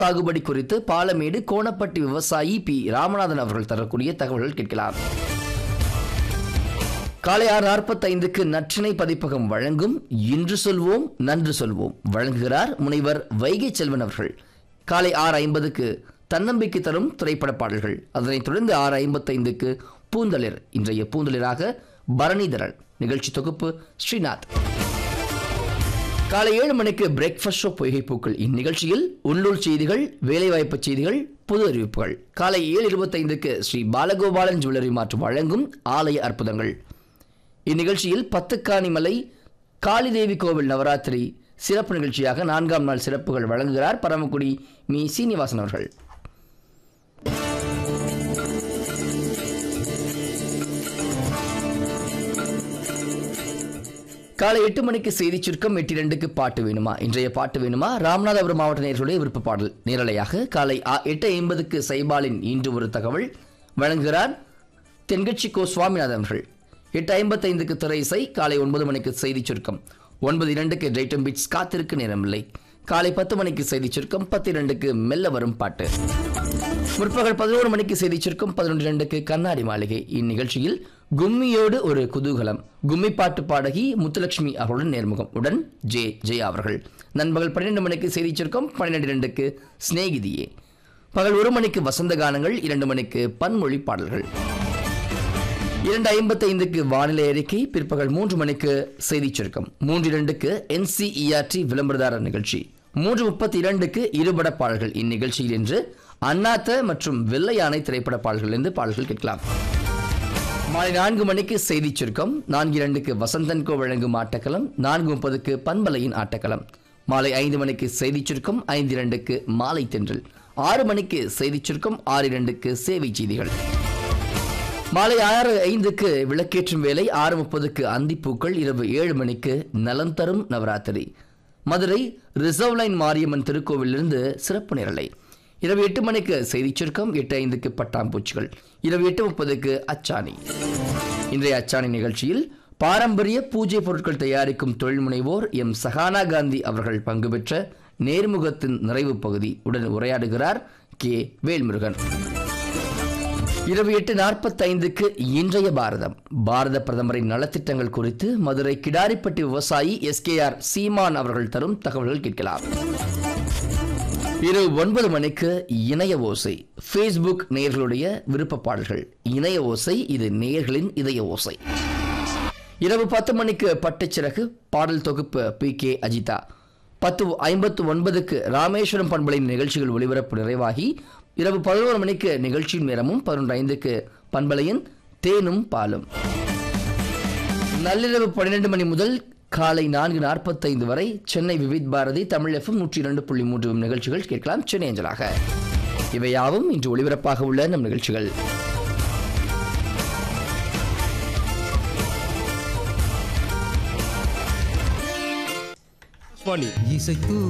சாகுபடி குறித்து பாலமேடு கோணப்பட்டி விவசாயி பி ராமநாதன் அவர்கள் தரக்கூடிய தகவல்கள் கேட்கலாம் காலை ஆறு நாற்பத்தைந்துக்கு நற்றினை பதிப்பகம் வழங்கும் இன்று சொல்வோம் நன்று சொல்வோம் வழங்குகிறார் முனைவர் வைகை செல்வன் அவர்கள் காலை ஆறு ஐம்பதுக்கு தன்னம்பிக்கை தரும் திரைப்பட பாடல்கள் அதனைத் தொடர்ந்து ஆறு ஐம்பத்தைந்துக்கு பூந்தளிர் இன்றைய பூந்தளிராக பரணிதரன் நிகழ்ச்சி தொகுப்பு ஸ்ரீநாத் காலை ஏழு மணிக்கு பிரேக்ஃபாஸ்ட் ஷோ பொய்கை பூக்கள் இந்நிகழ்ச்சியில் உள்ளூர் செய்திகள் வேலைவாய்ப்பு செய்திகள் பொது அறிவிப்புகள் காலை ஏழு இருபத்தைந்துக்கு ஸ்ரீ பாலகோபாலன் ஜுவல்லரி மாற்று வழங்கும் ஆலய அற்புதங்கள் இந்நிகழ்ச்சியில் பத்துக்காணிமலை காளிதேவி கோவில் நவராத்திரி சிறப்பு நிகழ்ச்சியாக நான்காம் நாள் சிறப்புகள் வழங்குகிறார் பரமக்குடி மீ சீனிவாசன் அவர்கள் காலை எட்டு மணிக்கு செய்தி சுருக்கம் எட்டு இரண்டுக்கு பாட்டு வேணுமா இன்றைய பாட்டு வேணுமா ராமநாதபுரம் மாவட்ட நேர்களுடைய விருப்ப பாடல் நேரலையாக காலை ஆ- எட்டு ஐம்பதுக்கு சைபாலின் இன்று ஒரு தகவல் வழங்குகிறார் தென்கட்சி கோ சுவாமிநாதன் அவர்கள் எட்டு ஐம்பத்தைந்துக்கு திரை இசை காலை ஒன்பது மணிக்கு செய்தி சுருக்கம் ஒன்பது இரண்டுக்கு டைட்டம் பீட்ஸ் காத்திருக்கு நேரமில்லை காலை பத்து மணிக்கு செய்தி சுருக்கம் பத்து இரண்டுக்கு மெல்ல வரும் பாட்டு முற்பகல் பதினோரு மணிக்கு செய்தி சுருக்கம் பதினொன்று இரண்டுக்கு கண்ணாடி மாளிகை இந்நிகழ்ச்சியில் கும்மியோடு ஒரு குதூகலம் கும்மி பாட்டு பாடகி முத்துலட்சுமி அவர்களுடன் நேர்முகம் உடன் ஜே ஜெயா அவர்கள் நண்பகல் பன்னிரெண்டு மணிக்கு செய்தி சுருக்கம் பன்னிரெண்டு இரண்டுக்கு சிநேகிதியே பகல் ஒரு மணிக்கு வசந்த கானங்கள் இரண்டு மணிக்கு பன்மொழி பாடல்கள் இரண்டு ஐம்பத்தைந்துக்கு வானிலை அறிக்கை பிற்பகல் மூன்று மணிக்கு செய்தி சுருக்கம் மூன்று இரண்டுக்கு என்சிஇஆர்டி விளம்பரதாரர் நிகழ்ச்சி மூன்று முப்பத்தி இரண்டுக்கு இருபட பாடல்கள் இந்நிகழ்ச்சியில் இன்று அண்ணாத்த மற்றும் வெள்ளை யானை திரைப்பட பாடல்களிலிருந்து பாடல்கள் கேட்கலாம் மாலை நான்கு மணிக்கு செய்தி சுருக்கம் நான்கு இரண்டுக்கு வசந்தன் கோ வழங்கும் ஆட்டக்களம் நான்கு முப்பதுக்கு பண்பலையின் ஆட்டக்களம் மாலை ஐந்து மணிக்கு செய்தி சுருக்கம் ஐந்து இரண்டுக்கு மாலை தென்றல் ஆறு மணிக்கு செய்தி சுருக்கம் ஆறு இரண்டுக்கு சேவை செய்திகள் மாலை ஆறு ஐந்துக்கு விளக்கேற்றும் வேலை ஆறு முப்பதுக்கு அந்திப்பூக்கள் இரவு ஏழு மணிக்கு நலம் தரும் நவராத்திரி மதுரை ரிசர்வ் லைன் மாரியம்மன் திருக்கோவிலிருந்து சிறப்பு நிரலை இரவு எட்டு மணிக்கு செய்திச் சுருக்கம் எட்டு ஐந்துக்கு பட்டாம்பூச்சிகள் இரவு எட்டு முப்பதுக்கு அச்சாணி இன்றைய அச்சாணி நிகழ்ச்சியில் பாரம்பரிய பூஜை பொருட்கள் தயாரிக்கும் தொழில் முனைவோர் எம் சஹானா காந்தி அவர்கள் பங்கு பெற்ற நேர்முகத்தின் நிறைவு பகுதி உடன் உரையாடுகிறார் கே வேல்முருகன் இரவு எட்டு நாற்பத்தைந்துக்கு இன்றைய பாரதம் பாரத பிரதமரின் நலத்திட்டங்கள் குறித்து மதுரை கிடாரிப்பட்டி விவசாயி எஸ்கேஆர் சீமான் அவர்கள் தரும் தகவல்கள் கேட்கலாம் இரவு ஒன்பது மணிக்கு இணைய ஓசை ஃபேஸ்புக் நேயர்களுடைய விருப்ப பாடல்கள் இணைய ஓசை இது நேயர்களின் இதய ஓசை இரவு பத்து மணிக்கு பட்டுச்சிறகு பாடல் தொகுப்பு பி கே அஜிதா பத்து ஐம்பத்து ஒன்பதுக்கு ராமேஸ்வரம் பண்பலையின் நிகழ்ச்சிகள் ஒளிபரப்பு நிறைவாகி இரவு பதினோரு மணிக்கு நிகழ்ச்சியின் நேரமும் பதினொன்று ஐந்துக்கு பண்பலையின் தேனும் பாலும் நள்ளிரவு பன்னிரண்டு மணி முதல் காலை நான்கு நாற்பத்தைந்து வரை சென்னை விவித் பாரதி தமிழ் எஃப்எம் நூற்றி இரண்டு புள்ளி மூன்று நிகழ்ச்சிகள் கேட்கலாம் சென்னை அஞ்சலாக இவையாவும் இன்று ஒளிபரப்பாக உள்ள நம் நிகழ்ச்சிகள் funny. இசைத்து